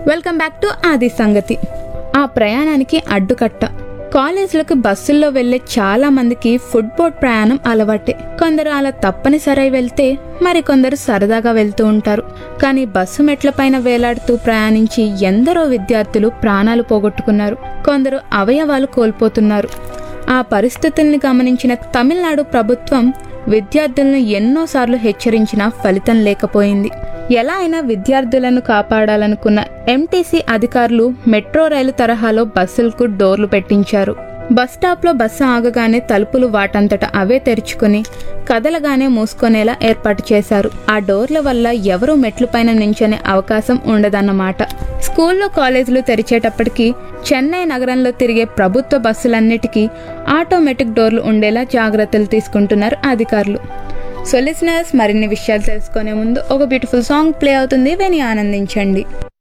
welcome back to ఆది సంగతి ఆ ప్రయాణానికి అడ్డుకట్ట కాలేజీలకు బస్సుల్లో వెళ్లే చాలా మందికి ఫుడ్ బోర్డ్ ప్రయాణం అలవాటే కొందరు అలా తప్పనిసరై వెళ్తే మరికొందరు సరదాగా వెళ్తూ ఉంటారు కానీ బస్సు మెట్లపైన వేలాడుతూ ప్రయాణించి ఎందరో విద్యార్థులు ప్రాణాలు పోగొట్టుకున్నారు కొందరు అవయవాలు కోల్పోతున్నారు ఆ పరిస్థితుల్ని గమనించిన తమిళనాడు ప్రభుత్వం విద్యార్థులను ఎన్నోసార్లు హెచ్చరించినా ఫలితం లేకపోయింది ఎలా అయినా విద్యార్థులను కాపాడాలనుకున్న ఎంటీసీ అధికారులు మెట్రో రైలు తరహాలో బస్సులకు డోర్లు పెట్టించారు బస్ స్టాప్లో బస్సు ఆగగానే తలుపులు వాటంతట అవే తెరుచుకుని కదలగానే మూసుకునేలా ఏర్పాటు చేశారు ఆ డోర్ల వల్ల ఎవరూ మెట్లపైన నించొనే అవకాశం ఉండదన్నమాట స్కూల్లో కాలేజీలు తెరిచేటప్పటికి చెన్నై నగరంలో తిరిగే ప్రభుత్వ బస్సులన్నిటికీ ఆటోమేటిక్ డోర్లు ఉండేలా జాగ్రత్తలు తీసుకుంటున్నారు అధికారులు సో లిసనర్స్ మరిన్ని విషయాలు తెలుసుకునే ముందు ఒక బ్యూటిఫుల్ సాంగ్ ప్లే అవుతుంది విని ఆనందించండి